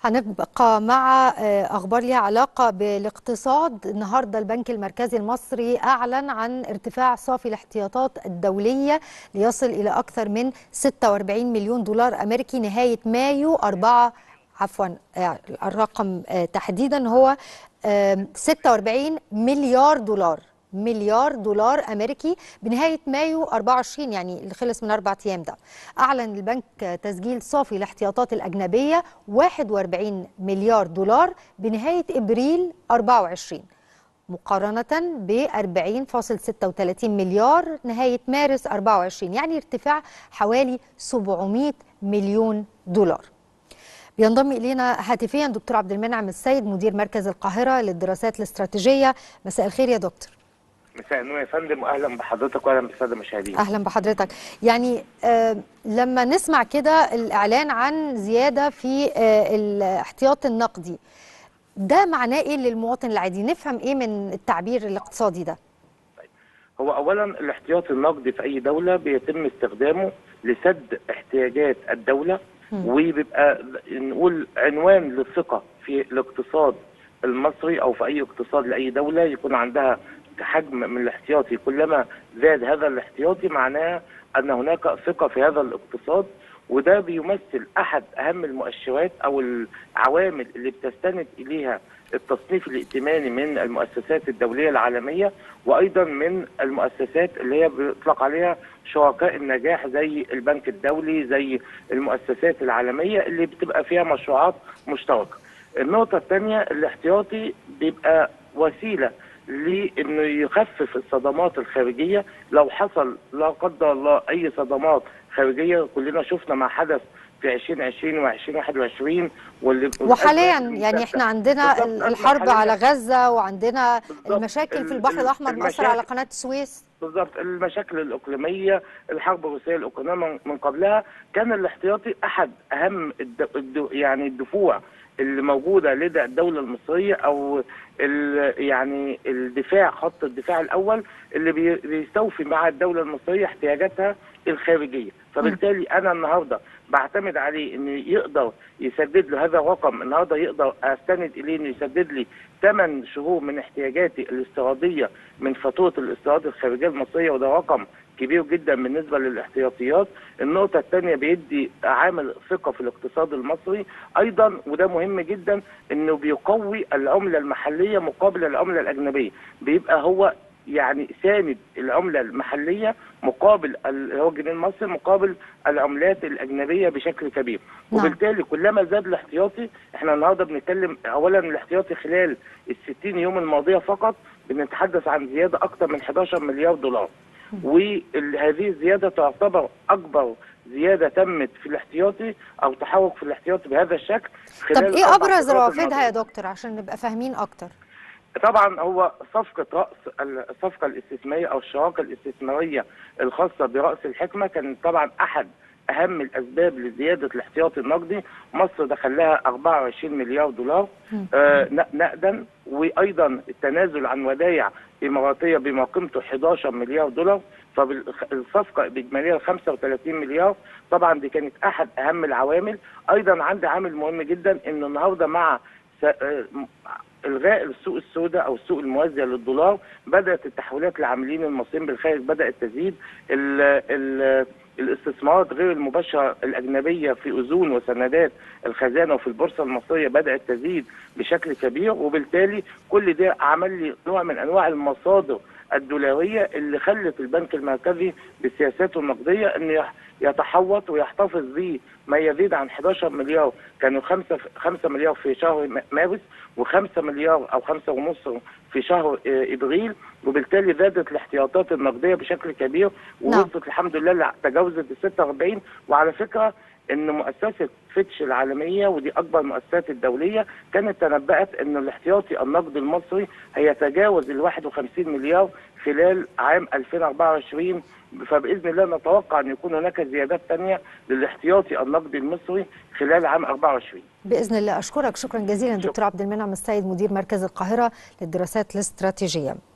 هنبقى مع أخبار لها علاقة بالاقتصاد النهاردة البنك المركزي المصري أعلن عن ارتفاع صافي الاحتياطات الدولية ليصل إلى أكثر من 46 مليون دولار أمريكي نهاية مايو 4 عفوا الرقم تحديدا هو 46 مليار دولار مليار دولار امريكي بنهايه مايو 24 يعني اللي خلص من اربع ايام ده. اعلن البنك تسجيل صافي الاحتياطات الاجنبيه 41 مليار دولار بنهايه ابريل 24 مقارنه ب 40.36 مليار نهايه مارس 24 يعني ارتفاع حوالي 700 مليون دولار. بينضم الينا هاتفيا دكتور عبد المنعم السيد مدير مركز القاهره للدراسات الاستراتيجيه مساء الخير يا دكتور. مساء النور يا فندم واهلا بحضرتك واهلا بالساده المشاهدين اهلا بحضرتك يعني آه لما نسمع كده الاعلان عن زياده في آه الاحتياط النقدي ده معناه ايه للمواطن العادي نفهم ايه من التعبير الاقتصادي ده طيب. هو اولا الاحتياط النقدي في اي دوله بيتم استخدامه لسد احتياجات الدوله م. وبيبقى نقول عنوان للثقه في الاقتصاد المصري او في اي اقتصاد لاي دوله يكون عندها حجم من الاحتياطي كلما زاد هذا الاحتياطي معناه ان هناك ثقه في هذا الاقتصاد وده بيمثل احد اهم المؤشرات او العوامل اللي بتستند اليها التصنيف الائتماني من المؤسسات الدوليه العالميه وايضا من المؤسسات اللي هي بيطلق عليها شركاء النجاح زي البنك الدولي زي المؤسسات العالميه اللي بتبقى فيها مشروعات مشتركه. النقطه الثانيه الاحتياطي بيبقى وسيله لانه يخفف الصدمات الخارجيه لو حصل لا قدر الله اي صدمات خارجيه كلنا شفنا ما حدث في 2020 و2021 واللي وحاليا يعني احنا عندنا الحرب على غزه وعندنا المشاكل في البحر الاحمر مأثر على قناه السويس بالظبط المشاكل الاقليميه الحرب الروسيه الاوكرانيه من قبلها كان الاحتياطي احد اهم الد... يعني الدفوع اللي موجوده لدى الدوله المصريه او يعني الدفاع خط الدفاع الاول اللي بيستوفي مع الدوله المصريه احتياجاتها الخارجيه فبالتالي انا النهارده بعتمد عليه انه يقدر يسدد له هذا الرقم النهارده يقدر استند اليه انه يسدد لي 8 شهور من احتياجاتي الاستيراديه من فاتوره الاستيراد الخارجيه المصريه وده رقم كبير جدا بالنسبه للاحتياطيات، النقطه الثانيه بيدي عامل ثقه في الاقتصاد المصري، ايضا وده مهم جدا انه بيقوي العمله المحليه مقابل العمله الاجنبيه، بيبقى هو يعني ساند العمله المحليه مقابل هو الجنيه المصري مقابل العملات الاجنبيه بشكل كبير نعم. وبالتالي كلما زاد الاحتياطي احنا النهارده بنتكلم اولا الاحتياطي خلال ال 60 يوم الماضيه فقط بنتحدث عن زياده اكثر من 11 مليار دولار وهذه الزياده تعتبر اكبر زياده تمت في الاحتياطي او تحرك في الاحتياطي بهذا الشكل خلال طب ايه ابرز روافدها يا دكتور عشان نبقى فاهمين اكتر طبعا هو صفقه راس الصفقه الاستثماريه او الشراكه الاستثماريه الخاصه براس الحكمه كانت طبعا احد اهم الاسباب لزياده الاحتياطي النقدي مصر دخل لها 24 مليار دولار آه نقدا وايضا التنازل عن ودائع اماراتيه بما قيمته 11 مليار دولار فالصفقه باجماليه 35 مليار طبعا دي كانت احد اهم العوامل ايضا عندي عامل مهم جدا انه النهارده مع الغاء السوق السوداء او السوق الموازيه للدولار بدات التحويلات للعاملين المصريين بالخارج بدات تزيد ال ال الاستثمارات غير المباشره الاجنبيه في اذون وسندات الخزانه وفي البورصه المصريه بدات تزيد بشكل كبير وبالتالي كل ده عمل لي نوع من انواع المصادر الدولاريه اللي خلت البنك المركزي بسياساته النقديه انه يتحوط ويحتفظ بما يزيد عن 11 مليار كانوا 5 5 مليار في شهر مارس و5 مليار او 5 ونص في شهر ابريل وبالتالي زادت الاحتياطات النقديه بشكل كبير ووصلت الحمد لله تجاوزت ال 46 وعلى فكره ان مؤسسه فيتش العالميه ودي اكبر المؤسسات الدوليه كانت تنبأت ان الاحتياطي النقدي المصري هيتجاوز ال 51 مليار خلال عام 2024 فباذن الله نتوقع ان يكون هناك زيادات ثانيه للاحتياطي النقدي المصري خلال عام 24 باذن الله اشكرك شكرا جزيلا دكتور عبد المنعم السيد مدير مركز القاهره للدراسات الاستراتيجيه